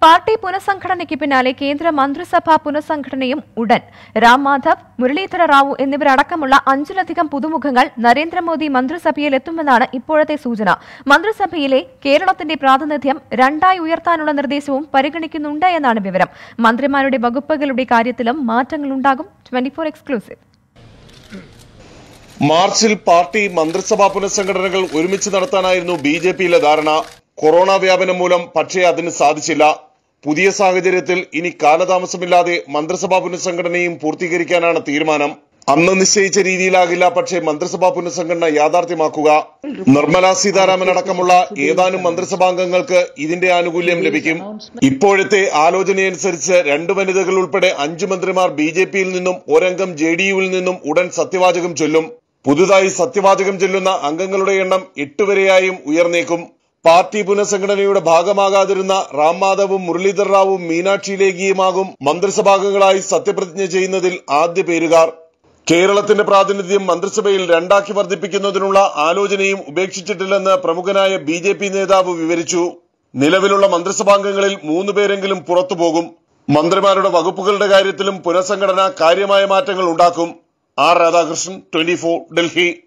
party പുനഃസംഘടനയ്ക്ക് പിന്നാലെ കേന്ദ്ര മന്ത്രിസഭാ പുനഃസംഘടനയും ഉടൻ രാം മാധവ് മുരളീധര റാവു എന്നിവരടക്കമുള്ള അഞ്ചിലധികം പുതുമുഖങ്ങൾ നരേന്ദ്രമോദി മന്ത്രിസഭയിൽ എത്തുമെന്നാണ് ഇപ്പോഴത്തെ സൂചന മന്ത്രിസഭയിലെ കേരളത്തിന്റെ പ്രാതിനിധ്യം രണ്ടായി ഉയർത്താനുള്ള നിർദ്ദേശവും പരിഗണിക്കുന്നുണ്ട് എന്നാണ് വിവരം മന്ത്രിമാരുടെ വകുപ്പുകളുടെ കാര്യത്തിലും മാറ്റങ്ങളുണ്ടാകും ട്വന്റി ഫോർ എക്സ്ക്ലൂസീവ് മാർച്ചിൽ പാർട്ടി മന്ത്രിസഭാ പുനഃസംഘടനകൾ ഒരുമിച്ച് നടത്താനായിരുന്നു ബി ജെ പിയിലെ ധാരണ കൊറോണ വ്യാപനം മൂലം പക്ഷേ അതിന് സാധിച്ചില്ല പുതിയ സാഹചര്യത്തിൽ ഇനി കാലതാമസമില്ലാതെ മന്ത്രിസഭാ പുനഃസംഘടനയും പൂർത്തീകരിക്കാനാണ് തീരുമാനം അന്ന് നിശ്ചയിച്ച രീതിയിലാകില്ല പക്ഷേ മന്ത്രിസഭാ പുനഃസംഘടന യാഥാർത്ഥ്യമാക്കുക നിർമ്മലാ സീതാരാമൻ അടക്കമുള്ള ഏതാനും മന്ത്രിസഭാംഗങ്ങൾക്ക് ഇതിന്റെ ആനുകൂല്യം ലഭിക്കും ഇപ്പോഴത്തെ ആലോചനയനുസരിച്ച് രണ്ട് വനിതകൾ ഉൾപ്പെടെ അഞ്ചു മന്ത്രിമാർ ബി ജെ പിയിൽ നിന്നും ഒരംഗം ജെ ഡി യുവിൽ നിന്നും ഉടൻ സത്യവാചകം ചൊല്ലും പുതുതായി സത്യവാചകം ചൊല്ലുന്ന അംഗങ്ങളുടെ എണ്ണം എട്ട് വരെയായും ഉയർന്നേക്കും പാർട്ടി പുനഃസംഘടനയുടെ ഭാഗമാകാതിരുന്ന റാം മാധവും മുരളീധർ റാവുവും മീനാക്ഷി ലേഖിയുമാകും മന്ത്രിസഭാംഗങ്ങളായി സത്യപ്രതിജ്ഞ ചെയ്യുന്നതിൽ ആദ്യ പേരുകാർ കേരളത്തിന്റെ പ്രാതിനിധ്യം മന്ത്രിസഭയിൽ രണ്ടാക്കി വർദ്ധിപ്പിക്കുന്നതിനുള്ള ആലോചനയും ഉപേക്ഷിച്ചിട്ടില്ലെന്ന് പ്രമുഖനായ ബി ജെ പി നേതാവ് വിവരിച്ചു നിലവിലുള്ള മന്ത്രിസഭാംഗങ്ങളിൽ മൂന്ന് പേരെങ്കിലും പുറത്തുപോകും മന്ത്രിമാരുടെ വകുപ്പുകളുടെ കാര്യത്തിലും പുനഃസംഘടന കാര്യമായ മാറ്റങ്ങൾ ഉണ്ടാക്കും ആർ രാധാകൃഷ്ണൻ ട്വന്റി ഡൽഹി